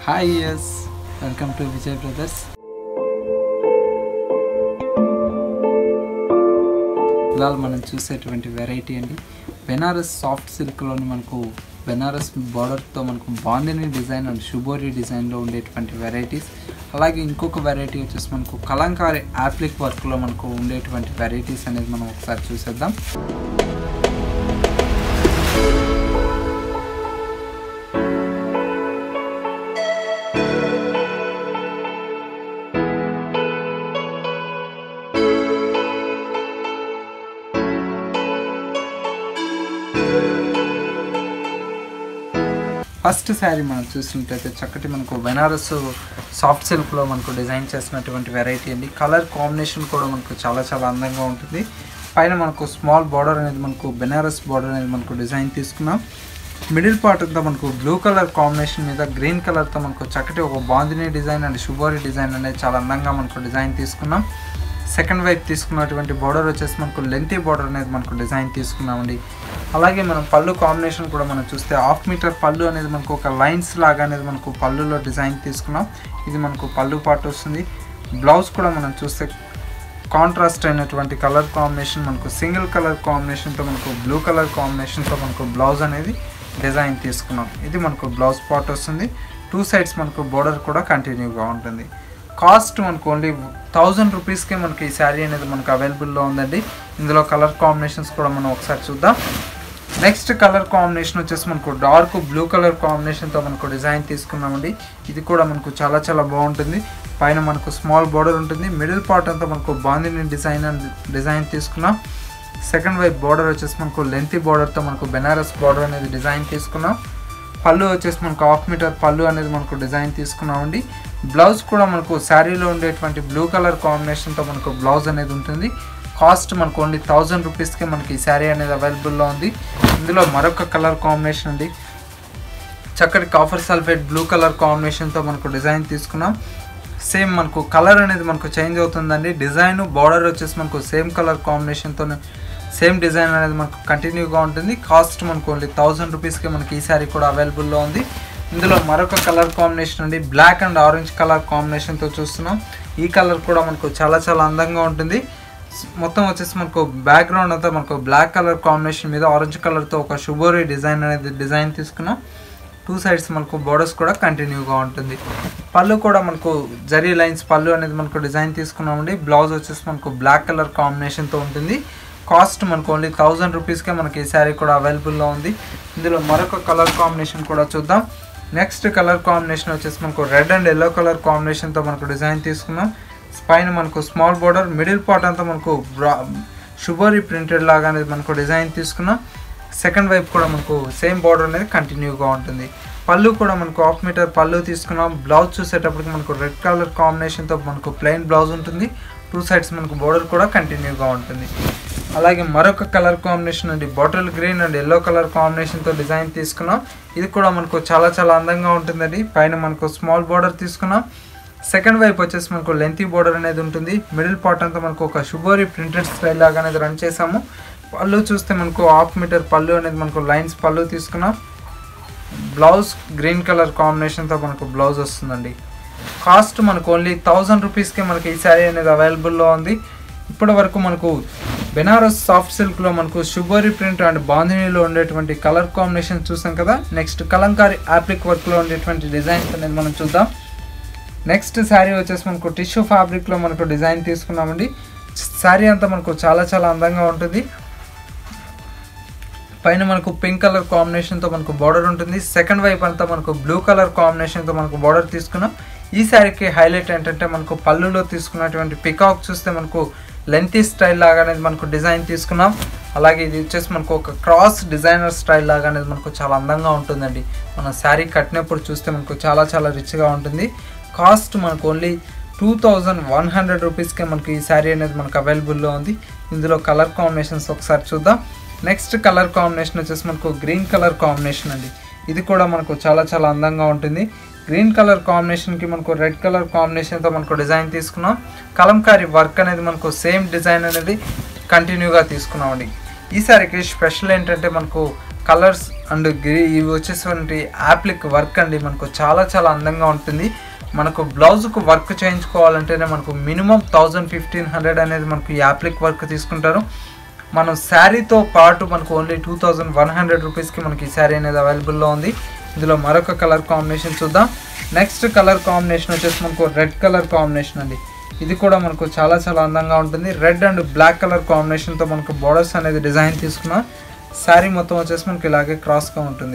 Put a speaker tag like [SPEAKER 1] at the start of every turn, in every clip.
[SPEAKER 1] hi ఎస్ welcome to Vijay brothers ఇవాళ మనం చూసేటువంటి వెరైటీ అండి బెనారస్ సాఫ్ట్ సిల్క్లోని మనకు బెనారస్ బార్డర్తో మనకు బాందిని డిజైన్ అండ్ షుబోరి డిజైన్లో ఉండేటువంటి వెరైటీస్ అలాగే ఇంకొక వెరైటీ వచ్చేసి మనకు కలంకారీ యాప్లిక్ వర్క్లో మనకు ఉండేటువంటి వెరైటీస్ అనేది మనం ఒకసారి చూసేద్దాం ఫస్ట్ శారీ మనం చూసినట్టయితే చక్కటి మనకు బెనారస్ సాఫ్ట్ సిల్క్లో మనకు డిజైన్ చేసినటువంటి వెరైటీ అండి కలర్ కాంబినేషన్ కూడా మనకు చాలా చాలా అందంగా ఉంటుంది పైన మనకు స్మాల్ బార్డర్ అనేది మనకు బెనారస్ బార్డర్ అనేది మనకు డిజైన్ తీసుకున్నాం మిడిల్ పార్ట్ అంతా మనకు బ్లూ కలర్ కాంబినేషన్ మీద గ్రీన్ కలర్తో మనకు చక్కటి ఒక బాందిని డిజైన్ అండ్ శుభోరి డిజైన్ అనేది చాలా అందంగా మనకు డిజైన్ తీసుకున్నాం సెకండ్ వైపు తీసుకున్నటువంటి బార్డర్ వచ్చేసి మనకు లెంతీ బార్డర్ అనేది మనకు డిజైన్ తీసుకున్నామండి అలాగే మనం పళ్ళు కాంబినేషన్ కూడా మనం చూస్తే హాఫ్ మీటర్ పళ్ళు అనేది మనకు ఒక లైన్స్ లాగా అనేది మనకు పళ్ళులో డిజైన్ తీసుకున్నాం ఇది మనకు పళ్ళు పార్ట్ వస్తుంది బ్లౌజ్ కూడా మనం చూస్తే కాంట్రాస్ట్ అయినటువంటి కలర్ కాంబినేషన్ మనకు సింగిల్ కలర్ కాంబినేషన్తో మనకు బ్లూ కలర్ కాంబినేషన్తో మనకు బ్లౌజ్ అనేది డిజైన్ తీసుకున్నాం ఇది మనకు బ్లౌజ్ పార్ట్ వస్తుంది టూ సైడ్స్ మనకు బోర్డర్ కూడా కంటిన్యూగా ఉంటుంది కాస్ట్ మనకు ఓన్లీ థౌజండ్ రూపీస్కే మనకి ఈ శారీ అనేది మనకు అవైలబుల్లో ఉందండి ఇందులో కలర్ కాంబినేషన్స్ కూడా మనం ఒకసారి చూద్దాం నెక్స్ట్ కలర్ కాంబినేషన్ వచ్చేసి మనకు డార్క్ బ్లూ కలర్ కాంబినేషన్తో మనకు డిజైన్ తీసుకున్నామండి ఇది కూడా మనకు చాలా చాలా బాగుంటుంది పైన మనకు స్మాల్ బార్డర్ ఉంటుంది మిడిల్ పార్ట్ అంతా మనకు బాందిని డిజైన్ అండ్ డిజైన్ తీసుకున్నాం సెకండ్ వైపు బార్డర్ వచ్చేసి మనకు లెంతీ బార్డర్తో మనకు బెనారస్ బార్డర్ అనేది డిజైన్ తీసుకున్నాం పళ్ళు వచ్చేసి మనకు హాఫ్ మీటర్ పళ్ళు అనేది మనకు డిజైన్ తీసుకున్నామండి బ్లౌజ్ కూడా మనకు శారీలో ఉండేటువంటి బ్లూ కలర్ కాంబినేషన్తో మనకు బ్లౌజ్ అనేది ఉంటుంది కాస్ట్ మనకు ఓన్లీ థౌజండ్ రూపీస్కే మనకి ఈ శారీ అనేది అవైలబుల్లో ఉంది ఇందులో మరొక కలర్ కాంబినేషన్ అండి చక్కటి కాఫర్ సల్ఫేట్ బ్లూ కలర్ కాంబినేషన్తో మనకు డిజైన్ తీసుకున్నాం సేమ్ మనకు కలర్ అనేది మనకు చేంజ్ అవుతుందండి డిజైన్ బార్డర్ వచ్చేసి మనకు సేమ్ కలర్ కాంబినేషన్తో సేమ్ డిజైన్ అనేది మనకు కంటిన్యూగా ఉంటుంది కాస్ట్ మనకు ఓన్లీ థౌజండ్ రూపీస్కి మనకి ఈ శారీ కూడా అవైలబుల్లో ఉంది ఇందులో మరొక కలర్ కాంబినేషన్ అండి బ్లాక్ అండ్ ఆరెంజ్ కలర్ కాంబినేషన్తో చూస్తున్నాం ఈ కలర్ కూడా మనకు చాలా చాలా అందంగా ఉంటుంది మొత్తం వచ్చేసి మనకు బ్యాక్గ్రౌండ్ అంతా మనకు బ్లాక్ కలర్ కాంబినేషన్ మీద ఆరెంజ్ కలర్తో ఒక శుభోరి డిజైన్ అనేది డిజైన్ తీసుకున్నాం టూ సైడ్స్ మనకు బోర్డర్స్ కూడా కంటిన్యూగా ఉంటుంది పళ్ళు కూడా మనకు జరీ లైన్స్ పళ్ళు అనేది మనకు డిజైన్ తీసుకున్నామండి బ్లౌజ్ వచ్చేసి మనకు బ్లాక్ కలర్ కాంబినేషన్తో ఉంటుంది కాస్ట్ మనకు ఓన్లీ థౌజండ్ రూపీస్కే మనకి ఈ శారీ కూడా అవైలబుల్లో ఉంది ఇందులో మరొక కలర్ కాంబినేషన్ కూడా చూద్దాం నెక్స్ట్ కలర్ కాంబినేషన్ వచ్చేసి మనకు రెడ్ అండ్ ఎల్లో కలర్ కాంబినేషన్తో మనకు డిజైన్ తీసుకున్నాం పైన మనకు స్మాల్ బార్డర్ మిడిల్ పార్ట్ అంతా మనకు బ్రా షుగరీ ప్రింటెడ్ లాగా అనేది మనకు డిజైన్ తీసుకున్నాం సెకండ్ వైపు కూడా మనకు సేమ్ బార్డర్ అనేది కంటిన్యూగా ఉంటుంది పళ్ళు కూడా మనకు హాఫ్ మీటర్ పళ్ళు తీసుకున్నాం బ్లౌజ్ చూసేటప్పటికి మనకు రెడ్ కలర్ కాంబినేషన్తో మనకు ప్లెయిన్ బ్లౌజ్ ఉంటుంది టూ సైడ్స్ మనకు బోర్డర్ కూడా కంటిన్యూగా ఉంటుంది అలాగే మరొక కలర్ కాంబినేషన్ అండి bottle green and yellow colour కాంబినేషన్తో డిజైన్ తీసుకున్నాం ఇది కూడా మనకు చాలా చాలా అందంగా ఉంటుందండి పైన మనకు స్మాల్ బార్డర్ తీసుకున్నాం సెకండ్ వైపు వచ్చేసి మనకు లెంతీ బార్డర్ అనేది ఉంటుంది మిడిల్ పార్ట్ అంతా మనకు ఒక షుగోరీ ప్రింటెడ్ స్టైల్ లాగా అనేది రన్ చేసాము పళ్ళు చూస్తే మనకు హాఫ్ మీటర్ పళ్ళు అనేది మనకు లైన్స్ పళ్ళు తీసుకున్నాం బ్లౌజ్ గ్రీన్ కలర్ కాంబినేషన్తో మనకు బ్లౌజ్ వస్తుందండి కాస్ట్ మనకు ఓన్లీ థౌజండ్ రూపీస్కే మనకి ఈ శారీ అనేది అవైలబుల్లో ఉంది ఇప్పటి వరకు మనకు బెనారస్ సాఫ్ట్ సిల్క్లో మనకు షుగరీ ప్రింట్ అండ్ బాంధినీలో ఉండేటువంటి కలర్ కాంబినేషన్ చూసాం కదా నెక్స్ట్ కలంకారీ యాప్లిక్ వర్క్లో ఉండేటువంటి డిజైన్స్ అనేది మనం చూద్దాం నెక్స్ట్ శారీ వచ్చేసి మనకు టిష్యూ ఫ్యాబ్రిక్లో మనకు డిజైన్ తీసుకున్నామండి శారీ అంతా మనకు చాలా చాలా అందంగా ఉంటుంది పైన మనకు పింక్ కలర్ కాంబినేషన్తో మనకు బార్డర్ ఉంటుంది సెకండ్ వైపు అంతా మనకు బ్లూ కలర్ కాంబినేషన్తో మనకు బార్డర్ తీసుకున్నాం ఈ శారీకి హైలైట్ ఏంటంటే మనకు పళ్ళులో తీసుకున్నటువంటి పికాక్ చూస్తే మనకు లెంతీ స్టైల్ లాగా అనేది మనకు డిజైన్ తీసుకున్నాం అలాగే ఇది వచ్చేసి మనకు ఒక క్రాస్ డిజైనర్ స్టైల్ లాగా అనేది మనకు చాలా అందంగా ఉంటుందండి మన శారీ కట్టినప్పుడు చూస్తే మనకు చాలా చాలా రిచ్గా ఉంటుంది కాస్ట్ మనకు only two thousand one hundred రూపీస్కే మనకి ఈ శారీ అనేది మనకు అవైలబుల్లో ఉంది ఇందులో కలర్ కాంబినేషన్స్ ఒకసారి చూద్దాం నెక్స్ట్ కలర్ కాంబినేషన్ వచ్చేసి మనకు గ్రీన్ కలర్ కాంబినేషన్ అండి ఇది కూడా మనకు చాలా చాలా అందంగా ఉంటుంది గ్రీన్ కలర్ కాంబినేషన్కి మనకు రెడ్ కలర్ కాంబినేషన్తో మనకు డిజైన్ తీసుకున్నాం కలంకారీ వర్క్ అనేది మనకు సేమ్ డిజైన్ అనేది కంటిన్యూగా తీసుకున్నామండి ఈ సారికి స్పెషల్ ఏంటంటే మనకు కలర్స్ అండ్ గ్రీ ఇవి వచ్చేటువంటి యాప్లిక్ వర్క్ అండి మనకు చాలా చాలా అందంగా ఉంటుంది మనకు బ్లౌజ్కు వర్క్ చేయించుకోవాలంటేనే మనకు మినిమం థౌజండ్ ఫిఫ్టీన్ హండ్రెడ్ అనేది మనకు ఈ యాప్లిక్ వర్క్ తీసుకుంటారు మనం శారీతో పాటు మనకు only two thousand one hundred రూపీస్కి మనకి ఈ శారీ అనేది అవైలబుల్లో ఉంది ఇందులో మరొక కలర్ కాంబినేషన్ చూద్దాం నెక్స్ట్ కలర్ కాంబినేషన్ వచ్చేసి మనకు రెడ్ కలర్ కాంబినేషన్ అండి ఇది కూడా మనకు చాలా చాలా అందంగా ఉంటుంది రెడ్ అండ్ బ్లాక్ కలర్ కాంబినేషన్తో మనకు బోర్డర్స్ అనేది డిజైన్ తీసుకున్నాం శారీ మొత్తం వచ్చేసి మనకి ఇలాగే క్రాస్గా ఉంటుంది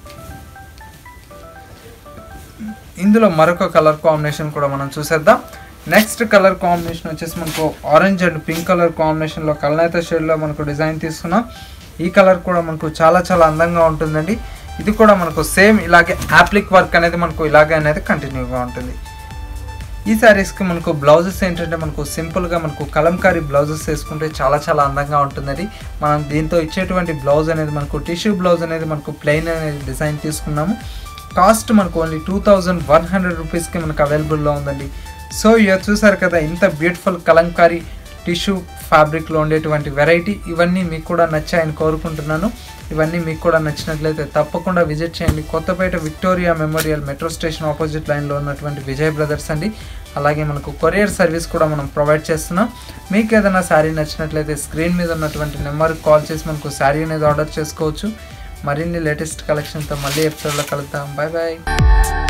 [SPEAKER 1] ఇందులో మరొక కలర్ కాంబినేషన్ కూడా మనం చూసేద్దాం నెక్స్ట్ కలర్ కాంబినేషన్ వచ్చేసి మనకు ఆరెంజ్ అండ్ పింక్ కలర్ కాంబినేషన్లో కల్నేత షేడ్లో మనకు డిజైన్ తీసుకున్నాం ఈ కలర్ కూడా మనకు చాలా చాలా అందంగా ఉంటుందండి ఇది కూడా మనకు సేమ్ ఇలాగే యాప్లిక్ వర్క్ అనేది మనకు ఇలాగే అనేది కంటిన్యూగా ఉంటుంది ఈ శారీస్కి మనకు బ్లౌజెస్ ఏంటంటే మనకు సింపుల్గా మనకు కలంకారీ బ్లౌజెస్ వేసుకుంటే చాలా చాలా అందంగా ఉంటుందండి మనం దీంతో ఇచ్చేటువంటి బ్లౌజ్ అనేది మనకు టిష్యూ బ్లౌజ్ అనేది మనకు ప్లెయిన్ అనేది డిజైన్ తీసుకున్నాము కాస్ట్ మనకు only two thousand one hundred రూపీస్కి మనకు అవైలబుల్లో ఉందండి సో ఇక చూసారు కదా ఇంత బ్యూటిఫుల్ కలంకారీ టిష్యూ ఫ్యాబ్రిక్లో ఉండేటువంటి వెరైటీ ఇవన్నీ మీకు కూడా నచ్చాయని కోరుకుంటున్నాను ఇవన్నీ మీకు కూడా నచ్చినట్లయితే తప్పకుండా విజిట్ చేయండి Kothapet Victoria Memorial metro station opposite లైన్లో ఉన్నటువంటి విజయ్ బ్రదర్స్ అండి అలాగే మనకు కొరియర్ సర్వీస్ కూడా మనం ప్రొవైడ్ చేస్తున్నాం మీకు ఏదైనా శారీ నచ్చినట్లయితే స్క్రీన్ మీద ఉన్నటువంటి నెంబర్కి కాల్ చేసి మనకు శారీ అనేది ఆర్డర్ చేసుకోవచ్చు మరిన్ని లేటెస్ట్ కలెక్షన్తో మళ్ళీ ఎపిసోడ్లో కలుద్దాం బాయ్ బాయ్